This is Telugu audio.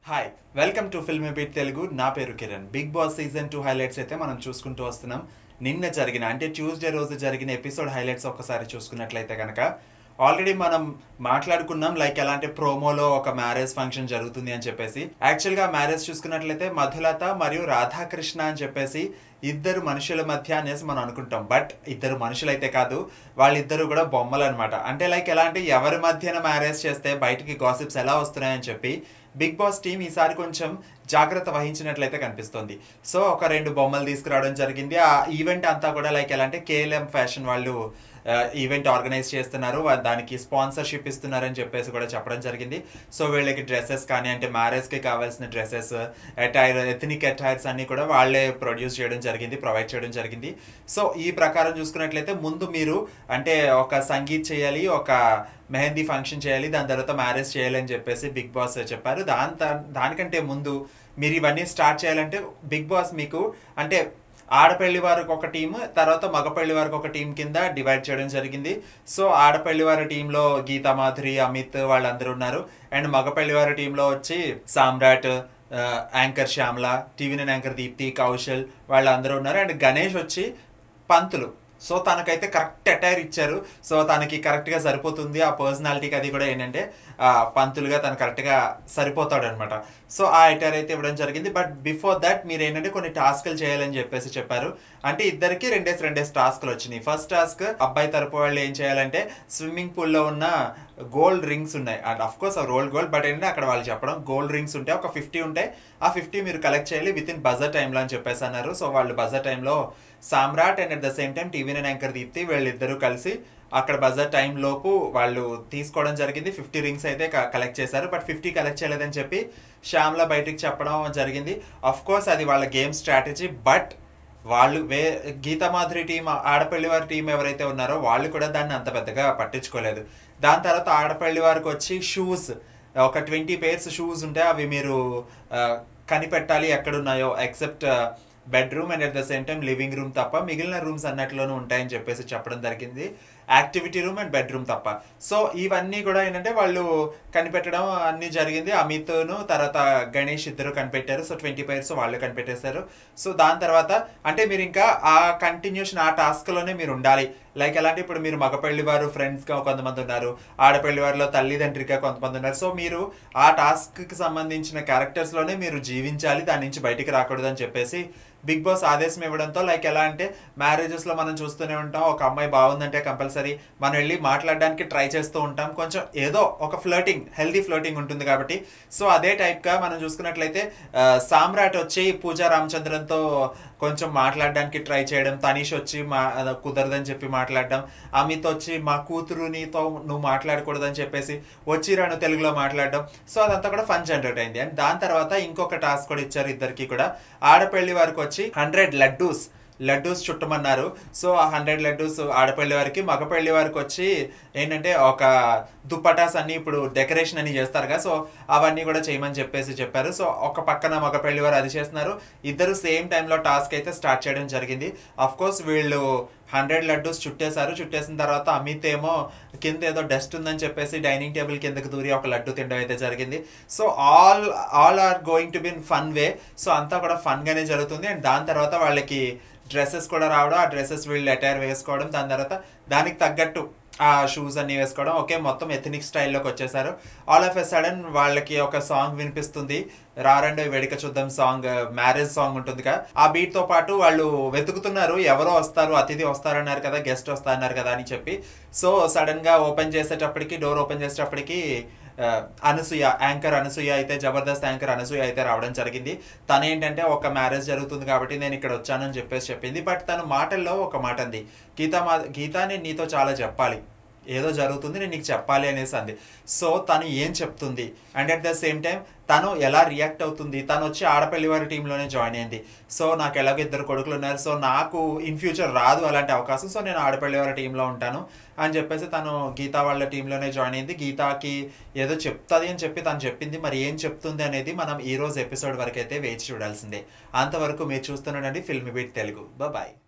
hi welcome to film beat Telugu నా పేరు Kiran big boss season two highlights అయితే మనం చూసుకుంటూ వస్తున్నాం నిన్న జరిగిన అంటే ట్యూస్డే రోజు జరిగిన ఎపిసోడ్ హైలైట్స్ ఒక్కసారి చూసుకున్నట్లయితే కనుక ఆల్రెడీ మనం మాట్లాడుకున్నాం లైక్ ఎలాంటి ప్రోమోలో ఒక మ్యారేజ్ ఫంక్షన్ జరుగుతుంది అని చెప్పేసి యాక్చువల్గా మ్యారేజ్ చూసుకున్నట్లయితే మధులత మరియు రాధాకృష్ణ అని చెప్పేసి ఇద్దరు మనుషుల మధ్య అనేసి మనం అనుకుంటాం బట్ ఇద్దరు మనుషులైతే కాదు వాళ్ళిద్దరు కూడా బొమ్మలు అనమాట అంటే లైక్ ఎలా అంటే ఎవరి మధ్యన మ్యారేజ్ చేస్తే బయటికి గాసిప్స్ ఎలా వస్తున్నాయని చెప్పి బిగ్ బాస్ టీం ఈసారి కొంచెం జాగ్రత్త వహించినట్లయితే కనిపిస్తుంది సో ఒక రెండు బొమ్మలు తీసుకురావడం జరిగింది ఆ ఈవెంట్ అంతా కూడా లైక్ ఎలా అంటే కేఎల్ఎం ఫ్యాషన్ వాళ్ళు ఈవెంట్ ఆర్గనైజ్ చేస్తున్నారు వా- దానికి స్పాన్సర్షిప్ ఇస్తున్నారని చెప్పేసి కూడా చెప్పడం జరిగింది సో వీళ్ళకి డ్రెస్సెస్ కానీ అంటే మ్యారేజ్కి కావాల్సిన డ్రెస్సెస్ అటైర్ ఎథనిక్ అటైర్స్ అన్ని కూడా వాళ్ళే ప్రొడ్యూస్ చేయడం జరిగింది ప్రొవైడ్ చేయడం జరిగింది సో ఈ ప్రకారం చూసుకున్నట్లయితే ముందు మీరు అంటే ఒక సంగీత్ చేయాలి ఒక మెహందీ ఫంక్షన్ చేయాలి దాని తర్వాత మ్యారేజ్ చేయాలి అని చెప్పేసి బిగ్ బాస్ చెప్పారు దాని దా- దానికంటే ముందు మీరు ఇవన్నీ స్టార్ట్ చేయాలంటే బిగ్ బాస్ మీకు అంటే ఆడపల్లి వారికి ఒక టీం తర్వాత మగపల్లి వారికి ఒక టీం కింద డివైడ్ చేయడం జరిగింది సో ఆడపల్లి వారి టీంలో గీతా మాధురి అమిత్ వాళ్ళందరూ ఉన్నారు అండ్ మగపల్లి వారి టీంలో వచ్చి సామ్రాట్ ఆ, anchor Shyamala TV nine anchor Deepthi Kaushal వాళ్ళందరూ ఉన్నారు అండ్ గణేష్ వచ్చి పంతులు సో తనకైతే కరెక్ట్ అటైర్ ఇచ్చారు సో తనకి కరెక్ట్గా సరిపోతుంది ఆ పర్సనాలిటీకి అది కూడా ఏంటంటే ఆ, పంతులుగా తను కరెక్ట్గా సరిపోతాడు అనమాట సో ఆ అటైర్ అయితే ఇవ్వడం జరిగింది బట్ బిఫోర్ దట్ మీరు ఏంటంటే కొన్ని టాస్క్లు చేయాలని చెప్పేసి చెప్పారు అంటే ఇద్దరికి రెండేసి రెండేసి టాస్క్లు వచ్చినాయి ఫస్ట్ టాస్క్ అబ్బాయి తరపు వాళ్ళు ఏం చేయాలంటే స్విమ్మింగ్ పూల్లో ఉన్న గోల్డ్ రింగ్స్ ఉన్నాయి and of course roll gold but ఏంటంటే అక్కడ వాళ్ళు చెప్పడం గోల్డ్ రింగ్స్ ఉంటాయి ఒక ఫిఫ్టీ ఉంటాయి ఆ ఫిఫ్టీ మీరు కలెక్ట్ చేయాలి విత్ ఇన్ బజర్ టైంలో అని చెప్పేసి అన్నారు సో వాళ్ళు బజర్ టైంలో Samrat and at the same time TV nine anchor Deepti వీళ్ళిద్దరూ కలిసి అక్కడ బజర్ టైం లోపు వాళ్ళు తీసుకోవడం జరిగింది ఫిఫ్టీ రింగ్స్ అయితే కలెక్ట్ చేశారు బట్ ఫిఫ్టీ కలెక్ట్ చేయలేదని చెప్పి శ్యామ్లా బయటికి చెప్పడం జరిగింది అఫ్ కోర్స్ అది వాళ్ళ గేమ్ స్ట్రాటజీ బట్ వాళ్ళు వే గీతామాధురి టీం ఆడపల్లి వారి టీం ఎవరైతే ఉన్నారో వాళ్ళు కూడా దాన్ని అంత పెద్దగా పట్టించుకోలేదు దాని తర్వాత ఆడపల్లి వారికి వచ్చి షూస్ ఒక ట్వంటీ పేర్స్ షూస్ ఉంటే అవి మీరు ఆ, కనిపెట్టాలి ఎక్కడున్నాయో except bedroom and at the same time living room తప్ప మిగిలిన రూమ్స్ అన్నట్లోనూ ఉంటాయని చెప్పేసి చెప్పడం జరిగింది యాక్టివిటీ రూమ్ అండ్ బెడ్రూమ్ తప్ప సో ఇవన్నీ కూడా ఏంటంటే వాళ్ళు కనిపెట్టడం అన్ని జరిగింది అమిత్ను తర్వాత గణేష్ ఇద్దరు కనిపెట్టారు సో ట్వంటీ పైర్స్ వాళ్ళు కనిపెట్టేశారు సో దాని తర్వాత అంటే మీరు ఇంకా ఆ కంటిన్యూషన్ ఆ టాస్క్లోనే మీరు ఉండాలి లైక్ ఎలాంటి ఇప్పుడు మీరు మగపెళ్లి వారు ఫ్రెండ్స్గా కొంతమంది ఉన్నారు ఆడపల్లి వారిలో తల్లిదండ్రిగా కొంతమంది ఉన్నారు సో మీరు ఆ టాస్క్కి సంబంధించిన క్యారెక్టర్స్లోనే మీరు జీవించాలి దాని నుంచి బయటికి రాకూడదు అని చెప్పేసి బిగ్ బాస్ ఆదేశం ఇవ్వడంతో లైక్ ఎలా అంటే మ్యారేజెస్లో మనం చూస్తూనే ఉంటాం ఒక అమ్మాయి బాగుందంటే కంపల్సరీ మనం వెళ్ళి మాట్లాడడానికి ట్రై చేస్తూ ఉంటాం కొంచెం ఏదో ఒక ఫ్లోటింగ్ హెల్దీ ఫ్లోటింగ్ ఉంటుంది కాబట్టి సో అదే టైప్గా మనం చూసుకున్నట్లయితే ఆ, సామ్రాట్ వచ్చి పూజా రామచంద్రన్తో కొంచెం మాట్లాడడానికి ట్రై చేయడం తనీష్ వచ్చి మా అద కుదరదని చెప్పి మాట్లాడడం అమిత్ వచ్చి మా కూతురు నీతో నువ్వు మాట్లాడకూడదని చెప్పేసి వచ్చి రాను తెలుగులో మాట్లాడడం సో అదంతా కూడా ఫన్ జనరేట్ అయింది అండ్ దాని తర్వాత ఇంకొక టాస్క్ కూడా ఇచ్చారు ఇద్దరికి కూడా ఆడపల్లి వారికి వచ్చి హండ్రెడ్ లడ్డూస్ లడ్డూస్ చుట్టమన్నారు సో ఆ హండ్రెడ్ లడ్డూస్ ఆడపల్లి వారికి మగపల్లి వారికి వచ్చి ఏంటంటే ఒక దుప్పటాస్ అన్ని ఇప్పుడు డెకరేషన్ అని చేస్తారు కదా సో అవన్నీ కూడా చేయమని చెప్పేసి చెప్పారు సో ఒక పక్కన మగపల్లి వారు అది చేస్తున్నారు ఇద్దరు సేమ్ టైంలో టాస్క్ అయితే స్టార్ట్ చేయడం జరిగింది అఫ్ కోర్స్ వీళ్ళు హండ్రెడ్ లడ్డూస్ చుట్టేశారు చుట్టేసిన తర్వాత అమిత్ ఏమో కింద ఏదో డస్ట్ ఉందని చెప్పేసి డైనింగ్ టేబుల్ కిందకి దూరి ఒక లడ్డు తినడం అయితే జరిగింది so all all are going to been fun way so అంతా కూడా ఫన్గానే జరుగుతుంది అండ్ దాని తర్వాత వాళ్ళకి డ్రెస్సెస్ కూడా రావడం ఆ డ్రెస్సెస్ వీళ్ళు అటైర్ వేసుకోవడం దాని తర్వాత దానికి తగ్గట్టు ఆ షూస్ అన్ని వేసుకోవడం ఓకే మొత్తం ఎథనిక్ స్టైల్లోకి వచ్చేసారు ఆల్ ఆఫ్ ఎ సడన్ వాళ్ళకి ఒక సాంగ్ వినిపిస్తుంది రారండి వేడిక చూద్దాం సాంగ్ మ్యారేజ్ సాంగ్ ఉంటుంది కదా ఆ బీట్ తో పాటు వాళ్ళు వెతుకుతున్నారు ఎవరో వస్తారు అతిథి వస్తారన్నారు కదా గెస్ట్ వస్తారన్నారు కదా అని చెప్పి సో సడన్ గా ఓపెన్ చేసేటప్పటికి డోర్ ఓపెన్ చేసేటప్పటికి ఆ, అనసూయ యాంకర్ అనసూయ అయితే జబర్దస్త్ యాంకర్ అనసూయ అయితే రావడం జరిగింది తను ఏంటంటే ఒక మ్యారేజ్ జరుగుతుంది కాబట్టి నేను ఇక్కడ వచ్చానని చెప్పేసి చెప్పింది బట్ తను మాటల్లో ఒక మాట అంది గీతా మా గీతా నేను నీతో చాలా చెప్పాలి ఏదో జరుగుతుంది నేను నీకు చెప్పాలి అనేసి అంది సో తను ఏం చెప్తుంది and at the same time తను ఎలా రియాక్ట్ అవుతుంది తను వచ్చి ఆడపల్లి వారి టీంలోనే జాయిన్ అయింది సో నాకు ఎలాగో ఇద్దరు కొడుకులు ఉన్నారు సో నాకు ఇన్ ఫ్యూచర్ రాదు అలాంటి అవకాశం సో నేను ఆడపల్లి వారి టీంలో ఉంటాను అని చెప్పేసి తను గీతా వాళ్ళ టీంలోనే జాయిన్ అయింది గీతాకి ఏదో చెప్తుంది అని చెప్పి తను చెప్పింది మరి ఏం చెప్తుంది అనేది మనం ఈ రోజు ఎపిసోడ్ వరకు అయితే వేచి చూడాల్సిందే అంతవరకు మీరు చూస్తున్నానండి ఫిల్మ్ బీట్ తెలుగు బాయ్